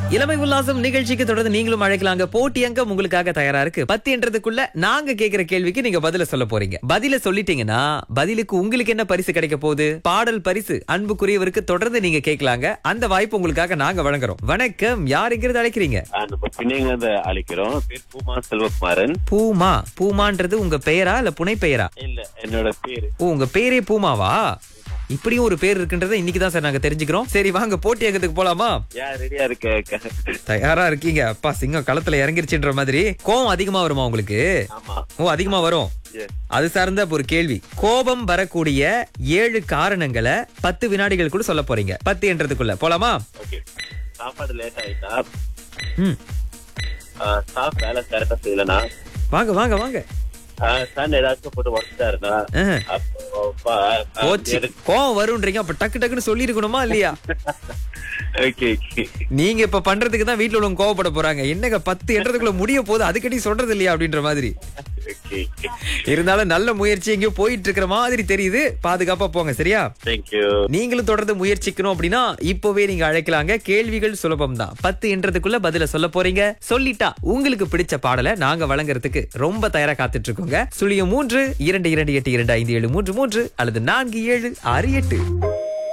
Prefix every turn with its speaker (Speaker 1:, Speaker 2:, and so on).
Speaker 1: இளமை உல்லாசம் நிகழ்ச்சிக்கு தொடர்ந்து நீங்களும் அழைக்கலாங்க போட்டி அங்கம் உங்களுக்காக தயாரா இருக்கு பத்து என்றதுக்குள்ள நாங்க கேக்குற கேள்விக்கு நீங்க பதில சொல்ல போறீங்க பதில சொல்லிட்டீங்கன்னா பதிலுக்கு உங்களுக்கு என்ன பரிசு கிடைக்க போகுது பாடல் பரிசு அன்புக்குரியவருக்கு தொடர்ந்து நீங்க கேட்கலாங்க அந்த வாய்ப்பு உங்களுக்காக நாங்க வழங்குறோம் வணக்கம் யார் எங்கிறது அழைக்கிறீங்க
Speaker 2: ஆ, நம்ம பின்னைங்க இருந்து அழைக்கிறோம் பேர் பூமா செல்வகுமாரன்
Speaker 1: பூமா பூமான்றது உங்க பெயரா இல்ல புனை பெயரா
Speaker 2: இல்ல என்னோட பேரு
Speaker 1: ஓ உங்க பேரே பூமாவா இப்படியும் ஒரு பேர் இருக்குன்றதை இன்னைக்கு தான் சார் நாங்க தெரிஞ்சுக்கிறோம் சரி வாங்க போட்டி அங்கத்துக்கு போலாமா
Speaker 2: யார் ரெடியா இருக்க
Speaker 1: தயாரா இருக்கீங்க அப்பா சிங்கம் களத்துல இறங்கிருச்சுன்ற மாதிரி கோவம் அதிகமா வருமா உங்களுக்கு
Speaker 2: ஆமா
Speaker 1: ஓ அதிகமா வரும்
Speaker 2: Yes.
Speaker 1: அது சார்ந்த ஒரு கேள்வி கோபம் வரக்கூடிய ஏழு காரணங்களை பத்து வினாடிகளுக்குள்ள சொல்ல போறீங்க பத்து என்றதுக்குள்ள போலாமா
Speaker 2: ஓகே சாப்பாடு லேட் ஆயிட்டா
Speaker 1: ம்
Speaker 2: ஆ, ஸ்டாஃப் வேலை கரெக்டா செய்யலனா
Speaker 1: வாங்க வாங்க வாங்க
Speaker 2: சன் ஏதாச்சும் போட்டு உடச்சிட்டாருனா
Speaker 1: ஆஹ்.
Speaker 2: அப்போ பா- ஆ,
Speaker 1: போச்சு
Speaker 2: எனக்கு-
Speaker 1: கோவம் வரும்ன்றீங்க அப்ப டக்கு டக்குன்னு சொல்லிருக்கணுமா இல்லையா
Speaker 2: ஓகே ஓகே
Speaker 1: நீங்க இப்ப பண்றதுக்கு தான் வீட்டுல உள்ளவங்க கோவப்பட போறாங்க என்னங்க பத்து என்றதுக்குள்ள முடிய போகுது அதுக்கடி சொல்றது இல்லையா அப்படின்ற மாதிரி
Speaker 2: ஓகே
Speaker 1: இருந்தாலும் நல்ல முயற்சி எங்கேயோ போயிட்டு இருக்கிற மாதிரி தெரியுது பாதுகாப்பா போங்க சரியா
Speaker 2: தேங்க்யூ
Speaker 1: நீங்களும் தொடர்ந்து முயற்சிக்கணும் அப்படின்னா இப்பவே நீங்க அழைக்கலாங்க கேள்விகள் சுலபம் தான் பத்து என்றதுக்குள்ள பதில சொல்ல போறீங்க சொல்லிட்டா உங்களுக்கு பிடிச்ச பாடலை நாங்க வழங்குறதுக்கு ரொம்ப தயாரா காத்துட்டு இருக்கோங்க சுழியம் மூன்று இரண்டு இரண்டு எட்டு இரண்டு ஐந்து ஏழு மூன்று மூன்று அல்லது நான்கு ஏழு ஆறு எட்டு